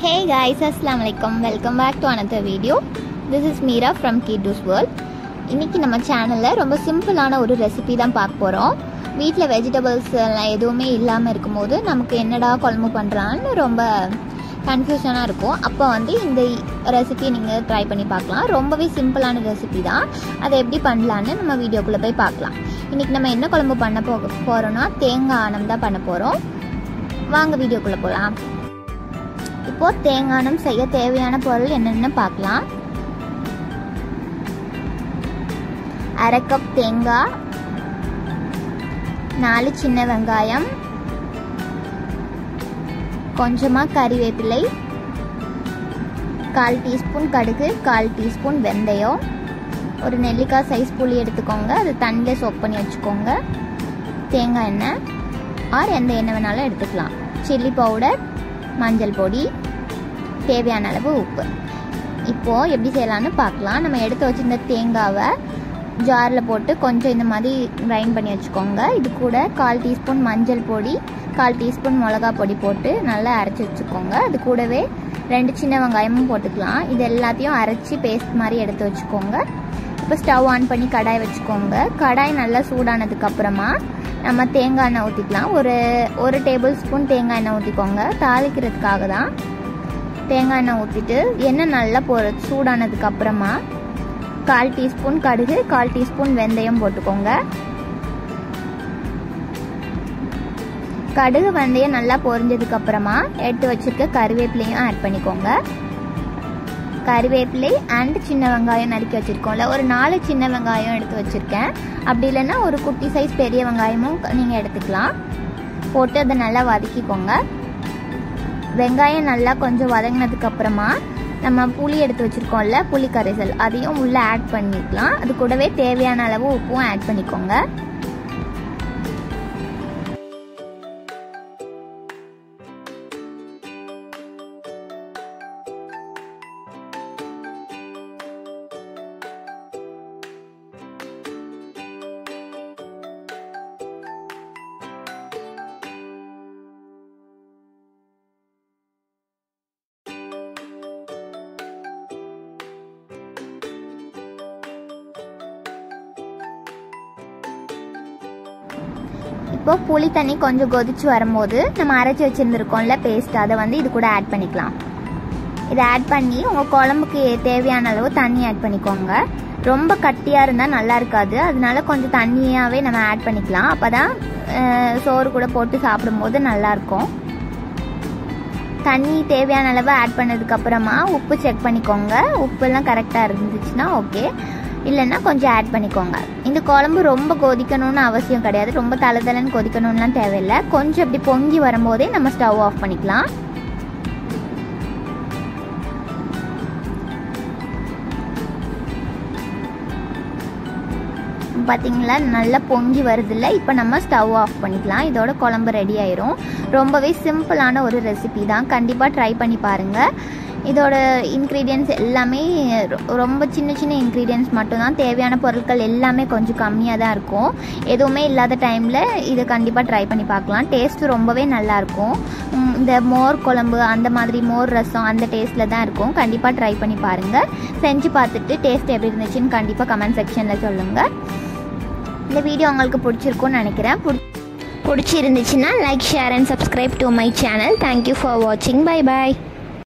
Hey guys, Assalamu alaikum. Welcome back to another video. This is Meera from Kidus World. இன்னைக்கு நம்ம சேனலில் ரொம்ப சிம்பிளான ஒரு ரெசிபி தான் பார்க்க போகிறோம் வீட்டில் வெஜிடபிள்ஸ் எல்லாம் எதுவுமே இல்லாமல் இருக்கும்போது நமக்கு என்னடா குழம்பு பண்ணுறான்னு ரொம்ப கன்ஃபியூஷனாக இருக்கும் அப்போ வந்து இந்த ரெசிபி நீங்கள் ட்ரை பண்ணி பார்க்கலாம் ரொம்பவே சிம்பிளான ரெசிபி தான் அதை எப்படி பண்ணலான்னு நம்ம வீடியோக்குள்ளே போய் பார்க்கலாம் இன்றைக்கி நம்ம என்ன குழம்பு பண்ண போக போகிறோன்னா தேங்காய் ஆனம் தான் பண்ண போகிறோம் வாங்க வீடியோக்குள்ளே போகலாம் இப்போ தேங்கானம் செய்ய தேவையான பொருள் என்னென்னு பார்க்கலாம் அரை கப் தேங்காய் நாலு சின்ன வெங்காயம் கொஞ்சமாக கறிவேப்பிலை கால் டீஸ்பூன் கடுகு கால் டீஸ்பூன் வெந்தயம் ஒரு நெல்லிக்காய் சைஸ் புளி எடுத்துக்கோங்க அது தண்ணியில் சோப் பண்ணி வச்சுக்கோங்க தேங்காய் எண்ணெய் ஆர் எந்த எண்ணெய் வேணாலும் எடுத்துக்கலாம் சில்லி பவுடர் மஞ்சள் பொடி தேவையான அளவு உப்பு இப்போது எப்படி செய்யலான்னு பார்க்கலாம் நம்ம எடுத்து வச்சிருந்த தேங்காவை ஜாரில் போட்டு கொஞ்சம் இந்த மாதிரி கிரைண்ட் பண்ணி வச்சுக்கோங்க இது கூட கால் டீஸ்பூன் மஞ்சள் பொடி கால் டீஸ்பூன் மிளகா பொடி போட்டு நல்லா அரைச்சி வச்சுக்கோங்க அது கூடவே ரெண்டு சின்ன வெங்காயமும் போட்டுக்கலாம் இது எல்லாத்தையும் அரைச்சி பேஸ்ட் மாதிரி எடுத்து வச்சுக்கோங்க இப்போ ஸ்டவ் ஆன் பண்ணி கடாய் வச்சுக்கோங்க கடாய் நல்லா சூடானதுக்கு அப்புறமா நம்ம தேங்காய் எண்ணெய் ஊற்றிக்கலாம் ஒரு ஒரு டேபிள் ஸ்பூன் தேங்காய் எண்ணெய் ஊற்றிக்கோங்க தாளிக்கிறதுக்காக தான் தேங்காய் எண்ணெய் ஊற்றிட்டு எண்ணெய் நல்லா போ சூடானதுக்கு அப்புறமா கால் டீஸ்பூன் கடுகு கால் டீஸ்பூன் வெந்தயம் போட்டுக்கோங்க கடுகு வெந்தயம் நல்லா பொரிஞ்சதுக்கு அப்புறமா எடுத்து வச்சிருக்க கருவேப்பிலையும் ஆட் பண்ணிக்கோங்க கருவேப்பிலை அண்ட் சின்ன வெங்காயம் நறுக்கி வச்சுருக்கோம்ல ஒரு நாலு சின்ன வெங்காயம் எடுத்து வச்சுருக்கேன் அப்படி இல்லைன்னா ஒரு குட்டி சைஸ் பெரிய வெங்காயமும் நீங்கள் எடுத்துக்கலாம் போட்டு அதை நல்லா வதக்கிக்கோங்க வெங்காயம் நல்லா கொஞ்சம் வதங்கினதுக்கு அப்புறமா நம்ம புளி எடுத்து வச்சுருக்கோம்ல புளி கரைசல் அதையும் உள்ளே ஆட் பண்ணிக்கலாம் அது கூடவே தேவையான அளவு உப்பும் ஆட் பண்ணிக்கோங்க இப்போ புளி தண்ணி கொஞ்சம் கொதிச்சு வரும்போது நம்ம அரைச்சி வச்சுருந்துருக்கோம்ல பேஸ்ட் அதை வந்து இது கூட ஆட் பண்ணிக்கலாம் இதை ஆட் பண்ணி உங்கள் குழம்புக்கு தேவையான அளவு தண்ணி ஆட் பண்ணிக்கோங்க ரொம்ப கட்டியாக இருந்தால் நல்லா இருக்காது அதனால கொஞ்சம் தண்ணியாகவே நம்ம ஆட் பண்ணிக்கலாம் அப்போ தான் சோறு கூட போட்டு சாப்பிடும்போது நல்லாயிருக்கும் தண்ணி தேவையான அளவு ஆட் பண்ணதுக்கப்புறமா உப்பு செக் பண்ணிக்கோங்க உப்புலாம் கரெக்டாக இருந்துச்சுன்னா ஓகே இல்லைன்னா கொஞ்சம் ஆட் பண்ணிக்கோங்க இந்த குழம்பு ரொம்ப கொதிக்கணும்னு அவசியம் கிடையாது ரொம்ப தலை தலைன்னு கொதிக்கணும்லாம் தேவையில்லை கொஞ்சம் இப்படி பொங்கி வரும்போதே நம்ம ஸ்டவ் ஆஃப் பண்ணிக்கலாம் பார்த்தீங்களா நல்லா பொங்கி வருதில்ல இப்போ நம்ம ஸ்டவ் ஆஃப் பண்ணிக்கலாம் இதோட குழம்பு ரெடி ஆயிரும் ரொம்பவே சிம்பிளான ஒரு ரெசிபி தான் கண்டிப்பாக ட்ரை பண்ணி பாருங்கள் இதோட இன்க்ரீடியன்ஸ் எல்லாமே ரொம்ப சின்ன சின்ன இன்க்ரீடியன்ஸ் மட்டும்தான் தேவையான பொருட்கள் எல்லாமே கொஞ்சம் கம்மியாக தான் இருக்கும் எதுவுமே இல்லாத டைமில் இதை கண்டிப்பாக ட்ரை பண்ணி பார்க்கலாம் டேஸ்ட் ரொம்பவே நல்லாயிருக்கும் இந்த மோர் குழம்பு அந்த மாதிரி மோர் ரசம் அந்த டேஸ்ட்டில் தான் இருக்கும் கண்டிப்பாக ட்ரை பண்ணி பாருங்கள் செஞ்சு பார்த்துட்டு டேஸ்ட் எப்படி இருந்துச்சுன்னு கண்டிப்பாக கமெண்ட் செக்ஷனில் சொல்லுங்கள் இந்த வீடியோ உங்களுக்கு பிடிச்சிருக்கும்னு நினைக்கிறேன் பிடிச்சிருந்துச்சுன்னா like share and subscribe to my channel thank you for வாட்சிங் பை பாய்